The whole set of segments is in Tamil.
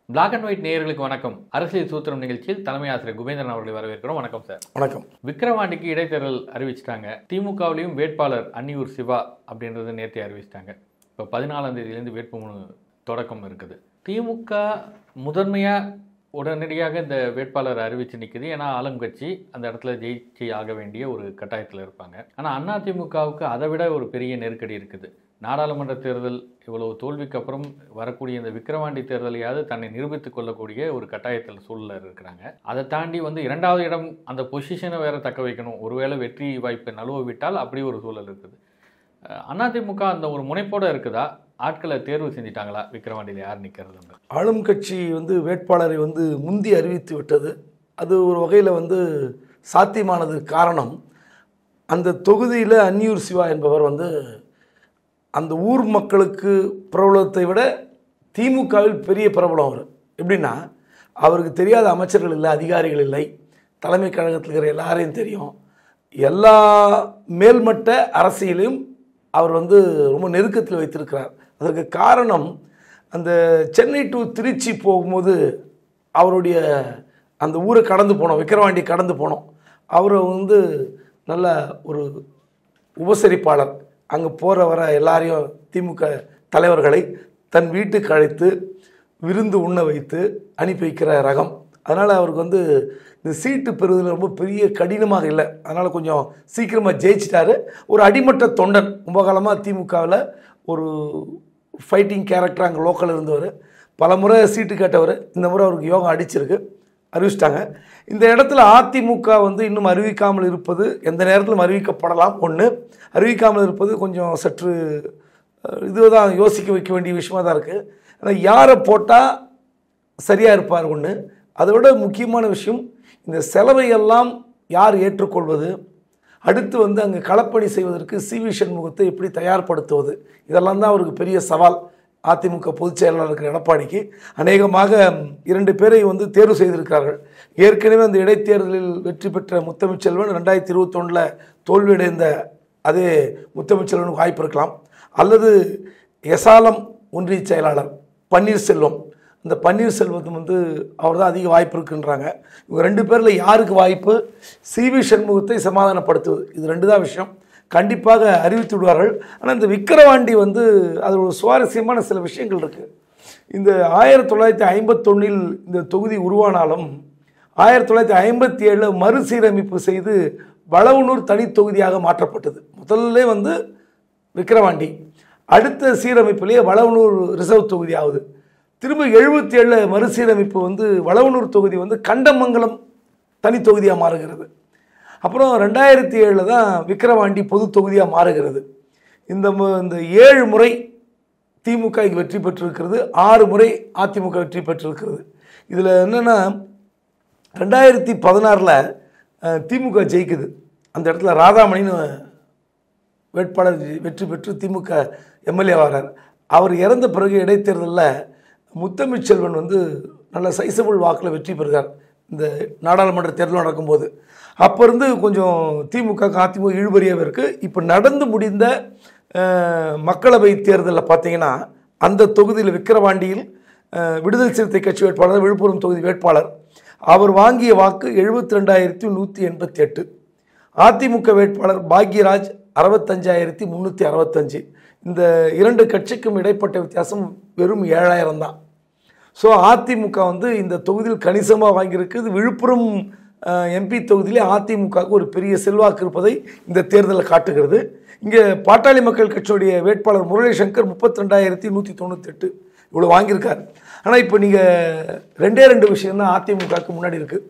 பிளாக் அண்ட் ஒயிட் நேயர்களுக்கு வணக்கம் அரசியல் சூத்திரம் நிகழ்ச்சியில் தலைமை ஆசிரியர் குபேந்திரன் அவர்களை வரவேற்கிறோம் வணக்கம் சார் வணக்கம் விக்கிரவாண்டிக்கு இடைத்தேர்தல் அறிவிச்சிட்டாங்க திமுகவிலையும் வேட்பாளர் அன்னியூர் சிவா அப்படின்றது நேர்த்தி அறிவிச்சிட்டாங்க இப்போ பதினாலாம் தேதியிலேருந்து வேட்புமனு தொடக்கம் இருக்குது திமுக முதன்மையாக உடனடியாக இந்த வேட்பாளர் அறிவிச்சு நிற்குது ஏன்னா ஆளும் கட்சி அந்த இடத்துல ஜெயிச்சு ஆக வேண்டிய ஒரு கட்டாயத்தில் இருப்பாங்க ஆனால் அதிமுகவுக்கு அதை விட ஒரு பெரிய நெருக்கடி இருக்குது நாடாளுமன்ற தேர்தல் இவ்வளவு தோல்விக்கு அப்புறம் வரக்கூடிய இந்த விக்கிரவாண்டி தேர்தலையாவது தன்னை நிரூபித்துக் கொள்ளக்கூடிய ஒரு கட்டாயத்தில் சூழல இருக்கிறாங்க அதை தாண்டி வந்து இரண்டாவது இடம் அந்த பொசிஷனை வேற தக்க வைக்கணும் ஒருவேளை வெற்றி வாய்ப்பை நழுவ விட்டால் அப்படி ஒரு சூழல் இருக்குது அஹ் அதிமுக அந்த ஒரு முனைப்போட இருக்குதா ஆட்களை தேர்வு செஞ்சிட்டாங்களா விக்கிரவாண்டியில் யார் நிற்கிறது ஆளும் கட்சி வந்து வேட்பாளரை வந்து முந்தி அறிவித்து விட்டது அது ஒரு வகையில் வந்து சாத்தியமானது காரணம் அந்த தொகுதியில் அன்னியூர் சிவா என்பவர் வந்து அந்த ஊர் மக்களுக்கு பிரபலத்தை விட திமுகவில் பெரிய பிரபலம் அவர் எப்படின்னா அவருக்கு தெரியாத அமைச்சர்கள் இல்லை அதிகாரிகள் இல்லை தலைமை கழகத்தில் இருக்கிற எல்லாரையும் தெரியும் எல்லா மேல்மட்ட அரசியலையும் அவர் வந்து ரொம்ப நெருக்கத்தில் வைத்திருக்கிறார் அதற்கு காரணம் அந்த சென்னை டு திருச்சி போகும்போது அவருடைய அந்த ஊரை கடந்து போனோம் விக்கிரவாண்டி கடந்து போனோம் அவரை வந்து நல்ல ஒரு உபசரிப்பாளர் அங்கே போகிற வர எல்லாரையும் திமுக தலைவர்களை தன் வீட்டுக்கு அழைத்து விருந்து உண்ண வைத்து அனுப்பி வைக்கிற ரகம் அதனால் அவருக்கு வந்து இந்த சீட்டு பெறுவதில் ரொம்ப பெரிய கடினமாக இல்லை அதனால் கொஞ்சம் சீக்கிரமாக ஜெயிச்சிட்டாரு ஒரு அடிமட்ட தொண்டன் ரொம்ப காலமாக திமுகவில் ஒரு ஃபைட்டிங் கேரக்டர் அங்கே லோக்கல் இருந்தவர் பல முறை சீட்டு கேட்டவர் இந்த முறை அவருக்கு யோகம் அடிச்சிருக்கு அறிவிச்சிட்டாங்க இந்த இடத்துல அதிமுக வந்து இன்னும் அறிவிக்காமல் இருப்பது எந்த நேரத்திலும் அறிவிக்கப்படலாம் ஒன்று அறிவிக்காமல் இருப்பது கொஞ்சம் சற்று இதுதான் யோசிக்க வைக்க வேண்டிய விஷயமா தான் இருக்குது ஆனால் யாரை போட்டால் சரியாக இருப்பார் ஒன்று அதை விட முக்கியமான விஷயம் இந்த செலவை எல்லாம் யார் ஏற்றுக்கொள்வது அடுத்து வந்து அங்கே களப்பணி செய்வதற்கு சி வி சண்முகத்தை எப்படி தயார்படுத்துவது இதெல்லாம் தான் அவருக்கு பெரிய சவால் அதிமுக பொதுச் செயலாளர் இருக்கிற எடப்பாடிக்கு அநேகமாக இரண்டு பேரை வந்து தேர்வு செய்திருக்கிறார்கள் ஏற்கனவே அந்த இடைத்தேர்தலில் வெற்றி பெற்ற முத்தமிழ்ச்செல்வன் ரெண்டாயிரத்தி இருபத்தொன்னில் தோல்வியடைந்த அதே முத்தமிழ்ச்செல்வனுக்கு வாய்ப்பு இருக்கலாம் அல்லது எசாலம் ஒன்றிய செயலாளர் பன்னீர்செல்வம் இந்த பன்னீர்செல்வத்தும் வந்து அவர் தான் அதிக வாய்ப்பு இருக்குன்றாங்க இவங்க ரெண்டு பேரில் யாருக்கு வாய்ப்பு சி வி சண்முகத்தை சமாதானப்படுத்துவது இது ரெண்டு தான் விஷயம் கண்டிப்பாக அறிவித்து விடுவார்கள் ஆனால் இந்த விக்கிரவாண்டி வந்து அது ஒரு சுவாரஸ்யமான சில விஷயங்கள் இருக்குது இந்த ஆயிரத்தி தொள்ளாயிரத்தி ஐம்பத்தொன்னில் இந்த தொகுதி உருவானாலும் ஆயிரத்தி தொள்ளாயிரத்தி ஐம்பத்தி ஏழில் மறுசீரமைப்பு செய்து வளவனூர் தனி தொகுதியாக மாற்றப்பட்டது முதல்ல வந்து விக்கிரவாண்டி அடுத்த சீரமைப்பிலேயே வளவனூர் ரிசர்வ் தொகுதி ஆகுது திரும்ப எழுபத்தி ஏழில் மறுசீரமைப்பு வந்து வளவனூர் தொகுதி வந்து கண்டமங்கலம் தனி தொகுதியாக மாறுகிறது அப்புறம் ரெண்டாயிரத்தி ஏழில் தான் விக்கிரவாண்டி பொது தொகுதியாக மாறுகிறது இந்த மு- இந்த ஏழு முறை திமுக இங்கு வெற்றி பெற்றிருக்கிறது ஆறு முறை அதிமுக வெற்றி பெற்றிருக்கிறது இதில் என்னென்னா ரெண்டாயிரத்தி பதினாறில் திமுக ஜெயிக்குது அந்த இடத்துல ராதாமணின்னு வேட்பாளர் ஜெ- வெற்றி பெற்று திமுக எம்எல்ஏ வரார் அவர் இறந்த பிறகு இடைத்தேர்தலில் முத்தமிழ்ச்செல்வன் வந்து நல்ல சைசபிள் வாக்கில் வெற்றி பெறுகிறார் இந்த நாடாளுமன்ற தேர்தல் நடக்கும்போது அப்போ இருந்து கொஞ்சம் திமுக அதிமுக இழுபறியாகவே இருக்குது இப்போ நடந்து முடிந்த அஹ், மக்களவை தேர்தலில் பார்த்தீங்கன்னா அந்த தொகுதியில் விக்கிரவாண்டியில் அஹ், விடுதலை சிறுத்தை கட்சி வேட்பாளர் விழுப்புரம் தொகுதி வேட்பாளர் அவர் வாங்கிய வாக்கு எழுபத்தி ரெண்டாயிரத்தி நூற்றி எண்பத்தி எட்டு அதிமுக வேட்பாளர் பாக்யராஜ் அறுபத்தஞ்சாயிரத்தி முந்நூற்றி அறுபத்தஞ்சு இந்த இரண்டு கட்சிக்கும் இடைப்பட்ட வித்தியாசம் வெறும் ஏழாயிரம் தான் ஸோ அதிமுக வந்து இந்த தொகுதியில் கணிசமாக வாங்கியிருக்கு இது விழுப்புரம் எம்பி தொகுதியிலே அதிமுகவுக்கு ஒரு பெரிய செல்வாக்கு இருப்பதை இந்த தேர்தலில் காட்டுகிறது இங்கே பாட்டாளி மக்கள் கட்சியுடைய வேட்பாளர் முரளி சங்கர் முப்பத்தி ரெண்டாயிரத்தி நூற்றி தொண்ணூத்தெட்டு இவ்வளோ வாங்கியிருக்கார் ஆனால் இப்போ நீங்கள் ரெண்டே ரெண்டு விஷயம் தான் அதிமுகவுக்கு முன்னாடி இருக்குது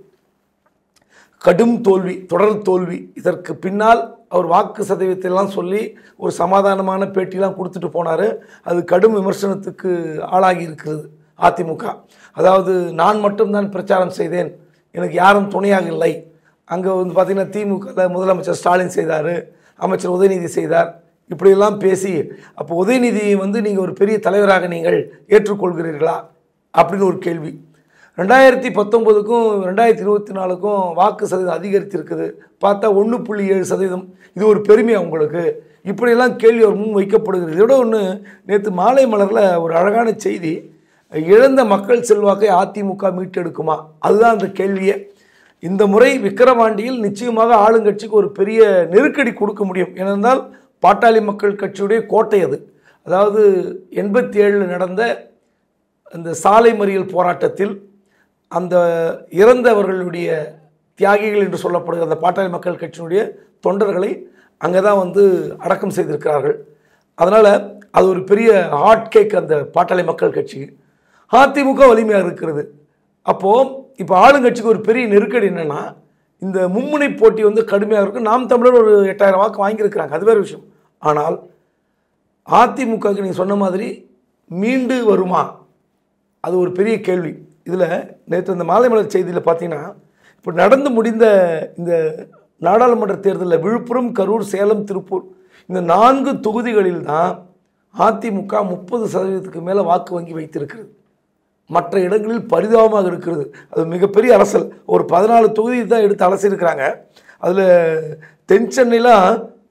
கடும் தோல்வி தொடர் தோல்வி இதற்கு பின்னால் அவர் வாக்கு சதவீதத்தை எல்லாம் சொல்லி ஒரு சமாதானமான பேட்டிலாம் கொடுத்துட்டு போனார் அது கடும் விமர்சனத்துக்கு ஆளாகி இருக்கிறது அதிமுக அதாவது நான் மட்டும்தான் பிரச்சாரம் செய்தேன் எனக்கு யாரும் துணையாக இல்லை அங்கே வந்து பார்த்திங்கன்னா திமுகவில் முதலமைச்சர் ஸ்டாலின் செய்தார் அமைச்சர் உதயநிதி செய்தார் இப்படியெல்லாம் பேசி அப்போ உதயநிதியை வந்து நீங்கள் ஒரு பெரிய தலைவராக நீங்கள் ஏற்றுக்கொள்கிறீர்களா அப்படின்னு ஒரு கேள்வி ரெண்டாயிரத்தி பத்தொம்போதுக்கும் ரெண்டாயிரத்தி இருபத்தி நாலுக்கும் வாக்கு சதவீதம் அதிகரித்திருக்குது பார்த்தா ஒன்று புள்ளி ஏழு சதவீதம் இது ஒரு பெருமையா உங்களுக்கு இப்படியெல்லாம் கேள்வி அவர் முன் வைக்கப்படுகிறது இதோட ஒன்று நேற்று மாலை மலரில் ஒரு அழகான செய்தி இழந்த மக்கள் செல்வாக்கை அதிமுக மீட்டெடுக்குமா அதுதான் அந்த கேள்வியே இந்த முறை விக்கிரவாண்டியில் நிச்சயமாக ஆளுங்கட்சிக்கு ஒரு பெரிய நெருக்கடி கொடுக்க முடியும் ஏனென்றால் பாட்டாளி மக்கள் கட்சியுடைய கோட்டை அது அதாவது எண்பத்தி ஏழில் நடந்த அந்த சாலை மறியல் போராட்டத்தில் அந்த இறந்தவர்களுடைய தியாகிகள் என்று சொல்லப்படுகிற அந்த பாட்டாளி மக்கள் கட்சியினுடைய தொண்டர்களை அங்கே தான் வந்து அடக்கம் செய்திருக்கிறார்கள் அதனால் அது ஒரு பெரிய ஹாட் கேக் அந்த பாட்டாளி மக்கள் கட்சி அதிமுக வலிமையாக இருக்கிறது அப்போது இப்போ ஆளுங்கட்சிக்கு ஒரு பெரிய நெருக்கடி என்னென்னா இந்த மும்முனை போட்டி வந்து கடுமையாக இருக்கும் நாம் தமிழர் ஒரு எட்டாயிரம் வாக்கு வாங்கியிருக்கிறாங்க அது வேறு விஷயம் ஆனால் அதிமுகவுக்கு நீங்கள் சொன்ன மாதிரி மீண்டு வருமா அது ஒரு பெரிய கேள்வி இதில் நேற்று இந்த மாலை மலர் செய்தியில் பார்த்தீங்கன்னா இப்போ நடந்து முடிந்த இந்த நாடாளுமன்ற தேர்தலில் விழுப்புரம் கரூர் சேலம் திருப்பூர் இந்த நான்கு தொகுதிகளில் தான் அதிமுக முப்பது சதவீதத்துக்கு மேலே வாக்கு வங்கி வைத்திருக்கிறது மற்ற இடங்களில் பரிதாபமாக இருக்கிறது அது மிகப்பெரிய அரசல் ஒரு பதினாலு தொகுதி தான் எடுத்து அலசியிருக்கிறாங்க அதில் தென் சென்னைலாம்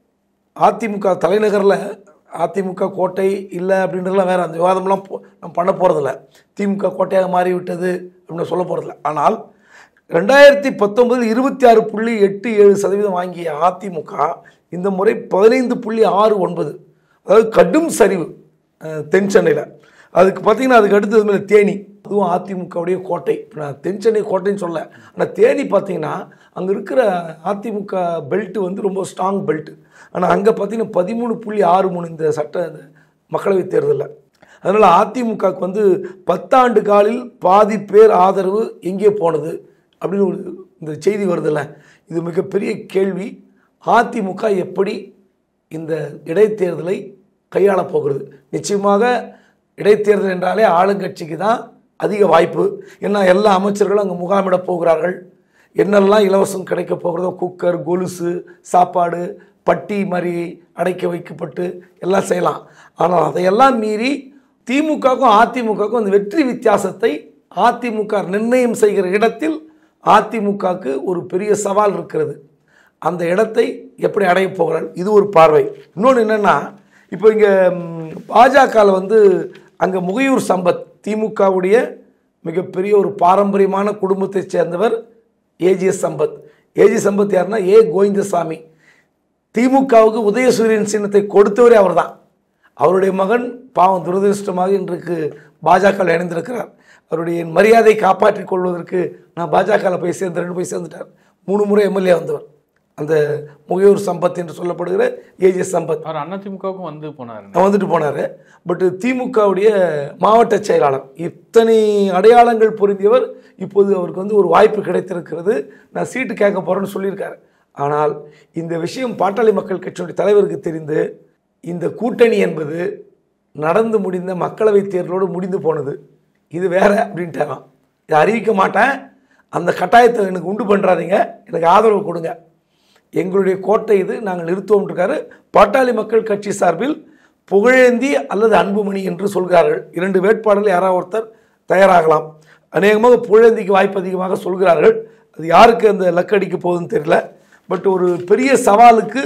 அதிமுக தலைநகரில் அதிமுக கோட்டை இல்லை அப்படின்றதுலாம் வேறு அந்த விவாதம்லாம் போ நம்ம பண்ண போகிறதில்ல திமுக கோட்டையாக மாறிவிட்டது அப்படின்னு சொல்ல போகிறதில்ல ஆனால் ரெண்டாயிரத்தி பத்தொன்பதில் இருபத்தி ஆறு புள்ளி எட்டு ஏழு சதவீதம் வாங்கிய அதிமுக இந்த முறை பதினைந்து புள்ளி ஆறு ஒன்பது அதாவது கடும் சரிவு அஹ், தென் சென்னையில் அதுக்கு பார்த்தீங்கன்னா அதுக்கு அடுத்தது மேலே தேனி அதுவும் அதிமுகவுடைய கோட்டை இப்ப நான் தென் சென்னை கோட்டைன்னு சொல்ல ஆனால் தேனி பார்த்தீங்கன்னா அங்கே இருக்கிற அதிமுக பெல்ட் வந்து ரொம்ப ஸ்ட்ராங் பெல்ட் ஆனால் அங்கே பார்த்தீங்கன்னா பதிமூணு புள்ளி ஆறு மூணு இந்த சட்ட இந்த மக்களவைத் தேர்தலில் அதனால் அதிமுகவுக்கு வந்து பத்தாண்டு காலில் பாதி பேர் ஆதரவு எங்கே போனது அப்படின்னு ஒரு இந்த செய்தி வருதுல்ல இது மிகப்பெரிய கேள்வி அதிமுக எப்படி இந்த இடைத்தேர்தலை கையாளப் போகிறது நிச்சயமாக இடைத்தேர்தல் என்றாலே ஆளுங்கட்சிக்கு தான் அதிக வாய்ப்பு ஏன்னா எல்லா அமைச்சர்களும் அங்கே முகாமிட போகிறார்கள் என்னெல்லாம் இலவசம் கிடைக்க போகிறதோ குக்கர் கொலுசு சாப்பாடு பட்டி மாதிரி அடைக்க வைக்கப்பட்டு எல்லாம் செய்யலாம் ஆனால் அதையெல்லாம் மீறி திமுகவுக்கும் அதிமுகவுக்கும் அந்த வெற்றி வித்தியாசத்தை அதிமுக நிர்ணயம் செய்கிற இடத்தில் அதிமுகவுக்கு ஒரு பெரிய சவால் இருக்கிறது அந்த இடத்தை எப்படி அடைய போகிறார் இது ஒரு பார்வை இன்னொன்று என்னென்னா இப்போ இங்கே பாஜகவில் வந்து அங்கே முகையூர் சம்பத் திமுகவுடைய மிகப்பெரிய ஒரு பாரம்பரியமான குடும்பத்தைச் சேர்ந்தவர் ஏஜிஎஸ் சம்பத் ஏஜி சம்பத் யாருன்னா ஏ கோவிந்தசாமி திமுகவுக்கு உதயசூரியன் சின்னத்தை கொடுத்தவரே அவர்தான் அவருடைய மகன் பாவம் துரதிருஷ்டமாக இன்றைக்கு பாஜகவில் இணைந்திருக்கிறார் அவருடைய மரியாதை காப்பாற்றிக் கொள்வதற்கு நான் பாஜகவில் போய் சேர்ந்து ரெண்டு போய் சேர்ந்துட்டார் மூணு முறை எம்எல்ஏ வந்தவர் அந்த முகையூர் சம்பத் என்று சொல்லப்படுகிற ஏஜிஎஸ் சம்பத் அவர் அதிமுகவுக்கும் வந்து போனார் அவன் வந்துட்டு போனார் பட் திமுகவுடைய மாவட்ட செயலாளர் இத்தனை அடையாளங்கள் பொருந்தியவர் இப்போது அவருக்கு வந்து ஒரு வாய்ப்பு கிடைத்திருக்கிறது நான் சீட்டு கேட்க போகிறேன்னு சொல்லியிருக்காரு ஆனால் இந்த விஷயம் பாட்டாளி மக்கள் கட்சியுடைய தலைவருக்கு தெரிந்து இந்த கூட்டணி என்பது நடந்து முடிந்த மக்களவைத் தேர்தலோடு முடிந்து போனது இது வேற அப்படின்ட்டாராம் இதை அறிவிக்க மாட்டேன் அந்த கட்டாயத்தை எனக்கு உண்டு பண்ணுறாதீங்க எனக்கு ஆதரவு கொடுங்க எங்களுடைய கோட்டை இது நாங்கள் நிறுத்துவோம் இருக்காரு பாட்டாளி மக்கள் கட்சி சார்பில் புகழேந்தி அல்லது அன்புமணி என்று சொல்கிறார்கள் இரண்டு வேட்பாளர்கள் யாராவது ஒருத்தர் தயாராகலாம் அநேகமாக புகழேந்திக்கு வாய்ப்பு அதிகமாக சொல்கிறார்கள் அது யாருக்கு அந்த லக்கடிக்க போகுதுன்னு தெரியல பட் ஒரு பெரிய சவாலுக்கு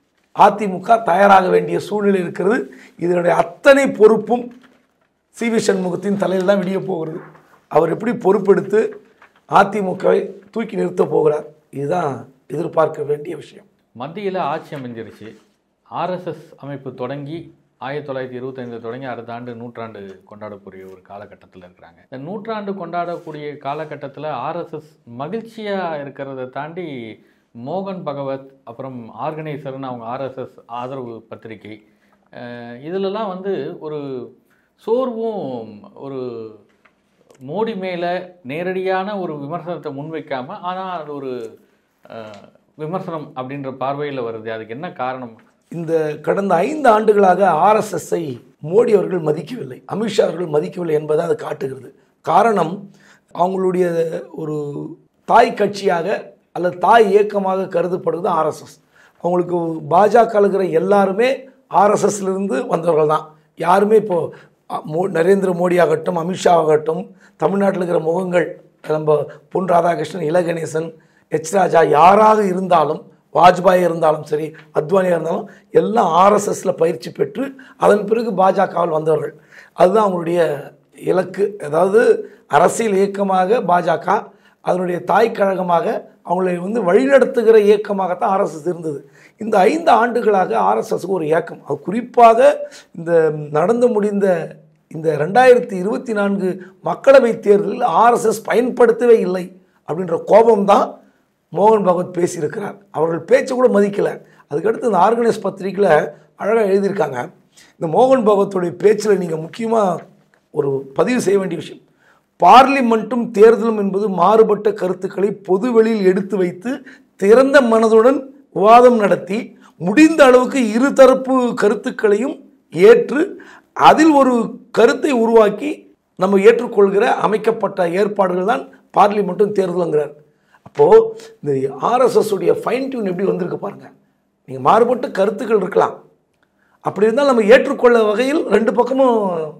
அதிமுக தயாராக வேண்டிய சூழ்நிலை இருக்கிறது இதனுடைய அத்தனை பொறுப்பும் சி வி சண்முகத்தின் தலையில் தான் விடிய போகிறது அவர் எப்படி பொறுப்பெடுத்து அதிமுகவை தூக்கி நிறுத்தப் போகிறார் இதுதான் எதிர்பார்க்க வேண்டிய விஷயம் மத்தியில் ஆட்சி அமைஞ்சிருச்சு ஆர்எஸ்எஸ் அமைப்பு தொடங்கி ஆயிரத்தி தொள்ளாயிரத்தி இருபத்தைந்து தொடங்கி அடுத்த ஆண்டு நூற்றாண்டு கொண்டாடக்கூடிய ஒரு காலகட்டத்தில் இருக்கிறாங்க இந்த நூற்றாண்டு கொண்டாடக்கூடிய காலகட்டத்தில் ஆர்எஸ்எஸ் மகிழ்ச்சியாக இருக்கிறத தாண்டி மோகன் பகவத் அப்புறம் ஆர்கனைசர்னு அவங்க ஆர்எஸ்எஸ் ஆதரவு பத்திரிகை அஹ் இதிலெல்லாம் வந்து ஒரு சோர்வும் ஒரு மோடி மேலே நேரடியான ஒரு விமர்சனத்தை முன்வைக்காமல் ஆனால் அது ஒரு அஹ், விமர்சனம் அப்படின்ற பார்வையில் வருது அதுக்கு என்ன காரணம் இந்த கடந்த ஐந்து ஆண்டுகளாக ஆர்எஸ்எஸ்ஸை மோடி அவர்கள் மதிக்கவில்லை அமித்ஷா அவர்கள் மதிக்கவில்லை என்பதை அது காட்டுகிறது காரணம் அவங்களுடைய ஒரு தாய் கட்சியாக அல்லது தாய் இயக்கமாக கருதப்படுவது ஆர்எஸ்எஸ் அவங்களுக்கு பாஜக இருக்கிற எல்லாருமே ஆர்எஸ்எஸ்லேருந்து வந்தவர்கள் தான் யாருமே இப்போது மோ நரேந்திர மோடி ஆகட்டும் அமித்ஷா ஆகட்டும் தமிழ்நாட்டில் இருக்கிற முகங்கள் நம்ம பொன் ராதாகிருஷ்ணன் இலகணேசன் எச் ராஜா யாராக இருந்தாலும் வாஜ்பாய் இருந்தாலும் சரி அத்வானியாக இருந்தாலும் எல்லாம் ஆர்எஸ்எஸ்ல பயிற்சி பெற்று அதன் பிறகு பாஜகவில் வந்தவர்கள் அதுதான் அவங்களுடைய இலக்கு அதாவது அரசியல் இயக்கமாக பாஜக அதனுடைய தாய் கழகமாக அவங்களை வந்து வழிநடத்துகிற இயக்கமாகத்தான் ஆர்எஸ்எஸ் இருந்தது இந்த ஐந்து ஆண்டுகளாக ஆர்எஸ்எஸ்க்கு ஒரு இயக்கம் அது குறிப்பாக இந்த நடந்து முடிந்த இந்த ரெண்டாயிரத்தி இருபத்தி நான்கு மக்களவைத் தேர்தலில் ஆர்எஸ்எஸ் பயன்படுத்தவே இல்லை அப்படின்ற கோபம்தான் மோகன் பகவத் பேசியிருக்கிறார் அவர்கள் பேச்சை கூட மதிக்கலை அதுக்கடுத்து இந்த ஆர்கனைஸ் பத்திரிக்கையில் அழகாக எழுதியிருக்காங்க இந்த மோகன் பகவத்துடைய பேச்சில் நீங்கள் முக்கியமாக ஒரு பதிவு செய்ய வேண்டிய விஷயம் பார்லிமெண்ட்டும் தேர்தலும் என்பது மாறுபட்ட கருத்துக்களை பொதுவெளியில் எடுத்து வைத்து திறந்த மனதுடன் விவாதம் நடத்தி முடிந்த அளவுக்கு இருதரப்பு கருத்துக்களையும் ஏற்று அதில் ஒரு கருத்தை உருவாக்கி நம்ம ஏற்றுக்கொள்கிற அமைக்கப்பட்ட ஏற்பாடுகள் தான் பார்லிமெண்ட்டும் தேர்தலுங்கிறார் அப்போது இந்த ஆர்எஸ்எஸ் உடைய ஃபைன் டியூன் எப்படி வந்திருக்கு பாருங்கள் நீங்கள் மாறுபட்ட கருத்துக்கள் இருக்கலாம் அப்படி இருந்தால் நம்ம ஏற்றுக்கொள்ள வகையில் ரெண்டு பக்கமும்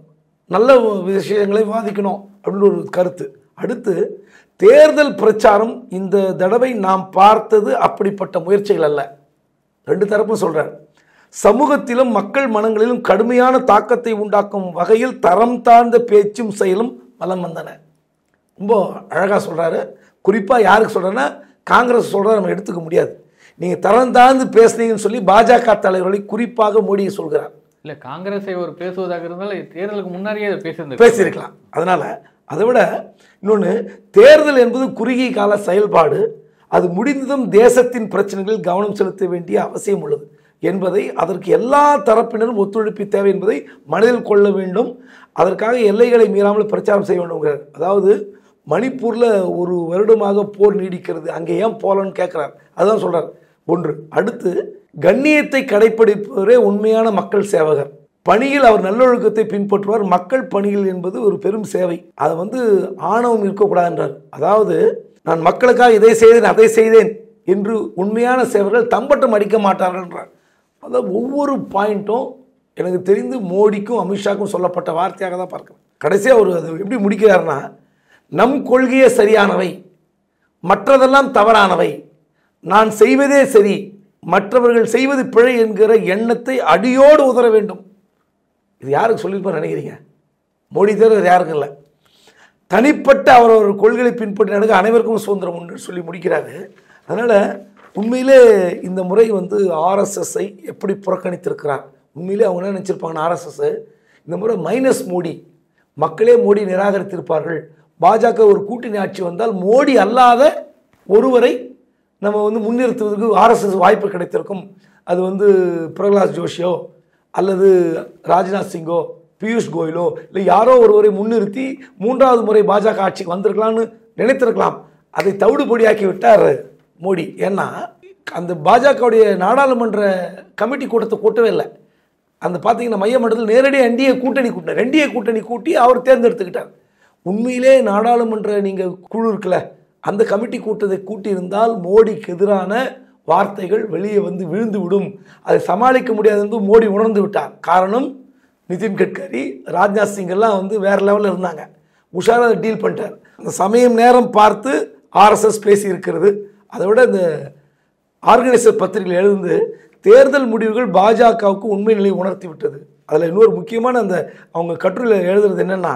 நல்ல விஷயங்களை விவாதிக்கணும் அப்படின்னு ஒரு கருத்து அடுத்து தேர்தல் பிரச்சாரம் இந்த தடவை நாம் பார்த்தது அப்படிப்பட்ட முயற்சிகள் அல்ல ரெண்டு தரப்பும் சொல்கிறார் சமூகத்திலும் மக்கள் மனங்களிலும் கடுமையான தாக்கத்தை உண்டாக்கும் வகையில் தரம் தாழ்ந்த பேச்சும் செயலும் வலம் வந்தன ரொம்ப அழகாக சொல்கிறாரு குறிப்பாக யாருக்கு சொல்கிறேன்னா காங்கிரஸ் சொல்கிறத நம்ம எடுத்துக்க முடியாது நீங்கள் தரம் தாழ்ந்து பேசுனீங்கன்னு சொல்லி பாஜக தலைவர்களை குறிப்பாக மோடியை சொல்கிறார் இல்லை காங்கிரஸை ஒரு பேசுவதாக இருந்தாலும் தேர்தலுக்கு முன்னாடியே அதை பேசியிருந்திருக்காங்க பேசியிருக்கலாம் அதனால் அதை விட இன்னொன்று தேர்தல் என்பது குறுகிய கால செயல்பாடு அது முடிந்ததும் தேசத்தின் பிரச்சனைகளில் கவனம் செலுத்த வேண்டிய அவசியம் உள்ளது என்பதை அதற்கு எல்லா தரப்பினரும் ஒத்துழைப்பு தேவை என்பதை மனதில் கொள்ள வேண்டும் அதற்காக எல்லைகளை மீறாமல் பிரச்சாரம் செய்ய வேண்டும்ங்கிறார் அதாவது மணிப்பூரில் ஒரு வருடமாக போர் நீடிக்கிறது அங்கே ஏன் போலன்னு கேட்குறார் அதுதான் சொல்கிறார் ஒன்று அடுத்து கண்ணியத்தை கடைப்பிடிப்பவரே உண்மையான மக்கள் சேவகர் பணியில் அவர் நல்லொழுக்கத்தை பின்பற்றுவார் மக்கள் பணியில் என்பது ஒரு பெரும் சேவை அதை வந்து ஆணவம் இருக்கக்கூடாதுன்றார் அதாவது நான் மக்களுக்காக இதை செய்தேன் அதை செய்தேன் என்று உண்மையான சேவர்கள் தம்பட்டம் அடிக்க மாட்டார்கள்ன்றார் அதாவது ஒவ்வொரு பாயிண்ட்டும் எனக்கு தெரிந்து மோடிக்கும் அமித்ஷாக்கும் சொல்லப்பட்ட வார்த்தையாக தான் பார்க்கிறேன் கடைசியாக ஒரு அது எப்படி முடிக்கிறாருன்னா நம் கொள்கையே சரியானவை மற்றதெல்லாம் தவறானவை நான் செய்வதே சரி மற்றவர்கள் செய்வது பிழை என்கிற எண்ணத்தை அடியோடு உதற வேண்டும் இது யாருக்கு சொல்லியிருப்பார் நினைக்கிறீங்க மோடி தவிர யாருக்கும் இல்லை தனிப்பட்ட அவரவர் கொள்கைகளை பின்பற்றி நடக்க அனைவருக்கும் சுதந்திரம் உண்டு சொல்லி முடிக்கிறாரு அதனால் உண்மையிலே இந்த முறை வந்து ஆர்எஸ்எஸ்ஸை எப்படி புறக்கணித்திருக்கிறார் உண்மையிலே அவங்க என்ன நினச்சிருப்பாங்கன்னா ஆர்எஸ்எஸ் இந்த முறை மைனஸ் மோடி மக்களே மோடி நிராகரித்திருப்பார்கள் பாஜக ஒரு கூட்டணி ஆட்சி வந்தால் மோடி அல்லாத ஒருவரை நம்ம வந்து முன்னிறுத்துவதற்கு ஆர்எஸ்எஸ் வாய்ப்பு கிடைத்திருக்கும் அது வந்து பிரகலாத் ஜோஷியோ அல்லது ராஜ்நாத் சிங்கோ பியூஷ் கோயலோ இல்லை யாரோ ஒருவரை முன்னிறுத்தி மூன்றாவது முறை பாஜக ஆட்சிக்கு வந்திருக்கலாம்னு நினைத்திருக்கலாம் அதை தவிடுபொடியாக்கி விட்டார் மோடி ஏன்னா அந்த பாஜகவுடைய நாடாளுமன்ற கமிட்டி கூட்டத்தை கூட்டவே இல்லை அந்த பார்த்தீங்கன்னா மைய மண்டலத்தில் நேரடியாக என்டிஏ கூட்டணி கூட்டினார் என்டிஏ கூட்டணி கூட்டி அவர் தேர்ந்தெடுத்துக்கிட்டார் உண்மையிலே நாடாளுமன்ற நீங்கள் குழு இருக்குல்ல அந்த கமிட்டி கூட்டத்தை கூட்டியிருந்தால் மோடிக்கு எதிரான வார்த்தைகள் வெளியே வந்து விழுந்து விடும் அதை சமாளிக்க முடியாது என்று மோடி உணர்ந்து விட்டார் காரணம் நிதின் கட்கரி ராஜ்நாத் சிங் எல்லாம் வந்து வேறு லெவலில் இருந்தாங்க உஷாராக டீல் பண்ணிட்டார் அந்த சமயம் நேரம் பார்த்து ஆர்எஸ்எஸ் பேசி இருக்கிறது அதை விட இந்த ஆர்கனைசர் பத்திரிகையில் எழுந்து தேர்தல் முடிவுகள் பாஜகவுக்கு உண்மை நிலையை உணர்த்தி விட்டது அதில் இன்னொரு முக்கியமான அந்த அவங்க கட்டுரையில் எழுதுறது என்னென்னா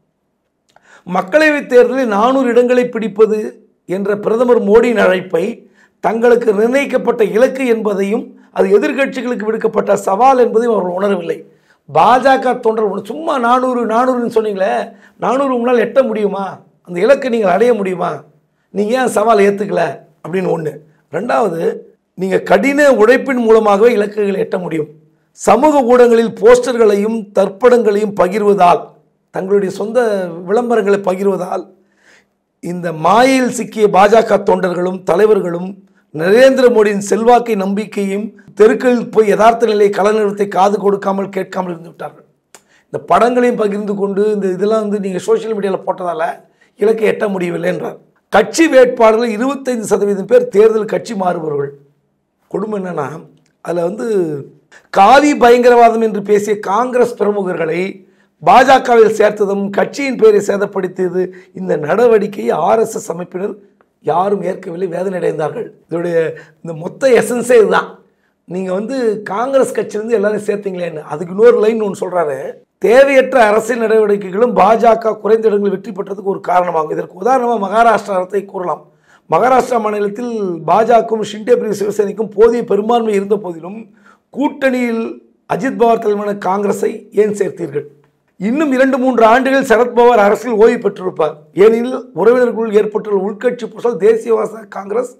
மக்களவைத் தேர்தலில் நானூறு இடங்களை பிடிப்பது என்ற பிரதமர் மோடியின் அழைப்பை தங்களுக்கு நிர்ணயிக்கப்பட்ட இலக்கு என்பதையும் அது எதிர்க்கட்சிகளுக்கு விடுக்கப்பட்ட சவால் என்பதையும் அவர்கள் உணரவில்லை பாஜக தொண்டர் உண- சும்மா நானூறு நானூறுன்னு சொன்னீங்களே நானூறு உங்களால் எட்ட முடியுமா அந்த இலக்கை நீங்கள் அடைய முடியுமா நீங்கள் ஏன் சவால் ஏற்றுக்கல அப்படின்னு ஒன்று ரெண்டாவது நீங்கள் கடின உழைப்பின் மூலமாகவே இலக்குகளை எட்ட முடியும் சமூக ஊடகங்களில் போஸ்டர்களையும் தர்ப்பணங்களையும் பகிர்வதால் தங்களுடைய சொந்த விளம்பரங்களை பகிர்வதால் இந்த மாயையில் சிக்கிய பாஜக தொண்டர்களும் தலைவர்களும் நரேந்திர மோடியின் செல்வாக்கை நம்பிக்கையும் தெருக்களில் போய் யதார்த்த நிலை கலைநிறுவத்தை காது கொடுக்காமல் கேட்காமல் இருந்து விட்டார்கள் இந்த படங்களையும் பகிர்ந்து கொண்டு இந்த இதெல்லாம் வந்து நீங்கள் சோஷியல் மீடியாவில் போட்டதால் இலக்கை எட்ட முடியவில்லை என்றார் கட்சி வேட்பாளர்கள் இருபத்தைந்து சதவீதம் பேர் தேர்தல் கட்சி மாறுபவர்கள் கொடுமை என்னன்னா அதில் வந்து காவி பயங்கரவாதம் என்று பேசிய காங்கிரஸ் பிரமுகர்களை பாஜகவில் சேர்த்ததும் கட்சியின் பெயரை சேதப்படுத்தியது இந்த நடவடிக்கையை ஆர்எஸ்எஸ் அமைப்பினர் யாரும் ஏற்கவில்லை வேதனை அடைந்தார்கள் இதோடைய இந்த மொத்த எசன்ஸே இதுதான் நீங்கள் வந்து காங்கிரஸ் கட்சியிலேருந்து எல்லாரும் சேர்த்தீங்களேன்னு அதுக்கு இன்னொரு லைன் ஒன்று சொல்கிறாரு தேவையற்ற அரசியல் நடவடிக்கைகளும் பாஜக குறைந்த இடங்களில் வெற்றி பெற்றதுக்கு ஒரு காரணமாகும் இதற்கு உதாரணமாக மகாராஷ்டிரத்தை கூறலாம் மகாராஷ்டிரா மாநிலத்தில் பாஜகவும் ஷிண்டே பிரிவு சிவசேனைக்கும் போதிய பெரும்பான்மை இருந்த போதிலும் கூட்டணியில் அஜித் பவார் தலைமையான காங்கிரஸை ஏன் சேர்த்தீர்கள் இன்னும் இரண்டு மூன்று ஆண்டுகள் சரத்பவார் அரசியல் ஓய்வு பெற்றிருப்பார் ஏனெனில் உறவினர்களுக்குள் ஏற்பட்டுள்ள உள்கட்சி பூசல் தேசியவாத காங்கிரஸ்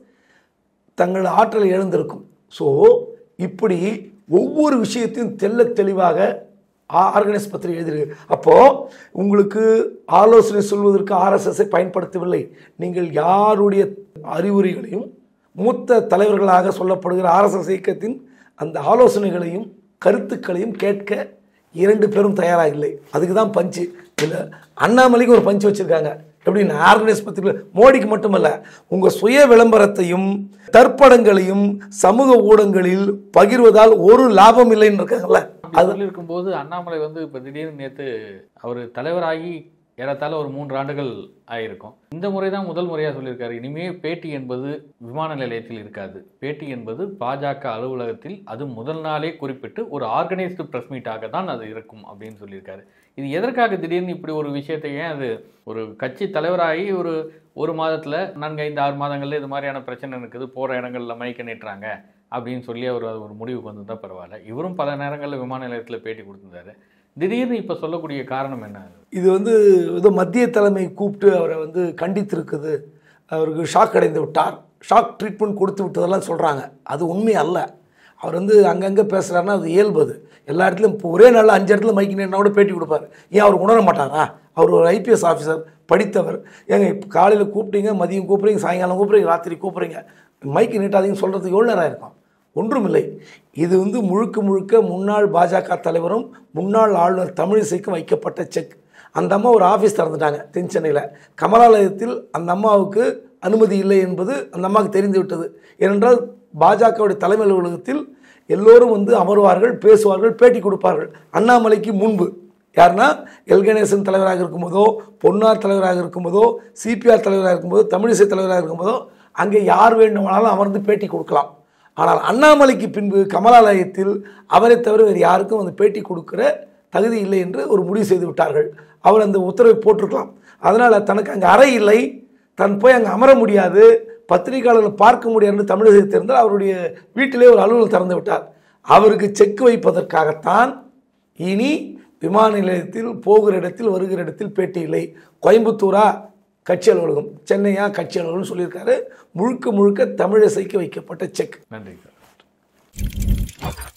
தங்கள் ஆற்றலை இழந்திருக்கும் ஸோ இப்படி ஒவ்வொரு விஷயத்தையும் தெள்ள தெளிவாக ஆர்கனைஸ் பத்திரிகை எழுதியிருக்கு அப்போது உங்களுக்கு ஆலோசனை சொல்வதற்கு ஆர்எஸ்எஸ்ஸை பயன்படுத்தவில்லை நீங்கள் யாருடைய அறிவுரைகளையும் மூத்த தலைவர்களாக சொல்லப்படுகிற ஆர்எஸ்எஸ் இயக்கத்தின் அந்த ஆலோசனைகளையும் கருத்துக்களையும் கேட்க இரண்டு பேரும் தயாராக இல்லை அதுக்கு தான் பஞ்சு இல்லை அண்ணாமலைக்கு ஒரு பஞ்சு வச்சுருக்காங்க எப்படின்னு ஆர்கனைஸ் பத்திரிகை மோடிக்கு மட்டுமல்ல உங்கள் சுய விளம்பரத்தையும் தற்படங்களையும் சமூக ஊடகங்களில் பகிர்வதால் ஒரு லாபம் இல்லைன்னு இருக்காங்கல்ல அது இருக்கும்போது அண்ணாமலை வந்து இப்போ திடீர்னு நேற்று அவர் தலைவராகி ஏறத்தாழ ஒரு மூன்று ஆண்டுகள் ஆயிருக்கும் இந்த முறை தான் முதல் முறையாக சொல்லியிருக்காரு இனிமே பேட்டி என்பது விமான நிலையத்தில் இருக்காது பேட்டி என்பது பாஜக அலுவலகத்தில் அது முதல் நாளே குறிப்பிட்டு ஒரு ஆர்கனைஸ்டு ப்ரெஸ் மீட்டாக தான் அது இருக்கும் அப்படின்னு சொல்லியிருக்காரு இது எதற்காக திடீர்னு இப்படி ஒரு விஷயத்தை ஏன் அது ஒரு கட்சி தலைவராகி ஒரு ஒரு மாதத்தில் நான்கு ஐந்து ஆறு மாதங்களில் இது மாதிரியான பிரச்சனை இருக்குது போகிற இடங்களில் மைக்க நீட்டுறாங்க அப்படின்னு சொல்லி அவர் அது ஒரு முடிவுக்கு வந்திருந்தா பரவாயில்ல இவரும் பல நேரங்களில் விமான நிலையத்தில் பேட்டி கொடுத்திருந்தாரு திடீர்னு இப்போ சொல்லக்கூடிய காரணம் என்ன இது வந்து ஏதோ மத்திய தலைமை கூப்பிட்டு அவரை வந்து கண்டித்திருக்குது அவருக்கு ஷாக் அடைந்து விட்டார் ஷாக் ட்ரீட்மெண்ட் கொடுத்து விட்டதெல்லாம் சொல்கிறாங்க அது உண்மை அல்ல அவர் வந்து அங்கங்கே பேசுகிறாருன்னா அது இயல்பு அது எல்லா இடத்துலையும் இப்போ ஒரே நாளில் அஞ்சு இடத்துல மைக்கு நேரினா கூட பேட்டி கொடுப்பார் ஏன் அவர் உணர மாட்டாரா அவர் ஒரு ஐபிஎஸ் ஆஃபீஸர் படித்தவர் ஏங்க இப்போ காலையில் கூப்பிட்டீங்க மதியம் கூப்பிட்றீங்க சாயங்காலம் கூப்பிட்றீங்க ராத்திரி கூப்பிட்றீங்க மைக்கு நீட்டாதீங்கன்னு சொல்கிறதுக்கு எவ்வளோ நேரம் இருக்கும் ஒன்றுமில்லை இது வந்து முழுக்க முழுக்க முன்னாள் பாஜக தலைவரும் முன்னாள் ஆளுநர் தமிழிசைக்கும் வைக்கப்பட்ட செக் அந்த அம்மா ஒரு ஆஃபீஸ் திறந்துட்டாங்க தென் சென்னையில் கமலாலயத்தில் அந்த அம்மாவுக்கு அனுமதி இல்லை என்பது அந்த அம்மாவுக்கு தெரிந்து விட்டது ஏனென்றால் பாஜகவுடைய தலைமை அலுவலகத்தில் எல்லோரும் வந்து அமர்வார்கள் பேசுவார்கள் பேட்டி கொடுப்பார்கள் அண்ணாமலைக்கு முன்பு யாருன்னா எல் கணேசன் தலைவராக இருக்கும்போதோ பொன்னார் தலைவராக இருக்கும்போதோ சிபிஆர் தலைவராக இருக்கும்போதோ தமிழிசை தலைவராக இருக்கும்போதோ அங்கே யார் வேண்டுமானாலும் அமர்ந்து பேட்டி கொடுக்கலாம் ஆனால் அண்ணாமலைக்கு பின்பு கமலாலயத்தில் அவரை தவிர வேறு யாருக்கும் அந்த பேட்டி கொடுக்கிற தகுதி இல்லை என்று ஒரு முடிவு செய்து விட்டார்கள் அவர் அந்த உத்தரவை போட்டிருக்கலாம் அதனால் தனக்கு அங்கே அறை இல்லை தன் போய் அங்கே அமர முடியாது பத்திரிகையாளர்கள் பார்க்க முடியாது என்று தமிழகத்தை தெரிந்தால் அவருடைய வீட்டிலே ஒரு அலுவலகம் திறந்து விட்டார் அவருக்கு செக் வைப்பதற்காகத்தான் இனி விமான நிலையத்தில் போகிற இடத்தில் வருகிற இடத்தில் பேட்டி இல்லை கோயம்புத்தூரா கட்சி அலுவலகம் சென்னையா கட்சி அலுவலகம் சொல்லியிருக்காரு முழுக்க முழுக்க தமிழிசைக்கு வைக்கப்பட்ட செக் நன்றி சார்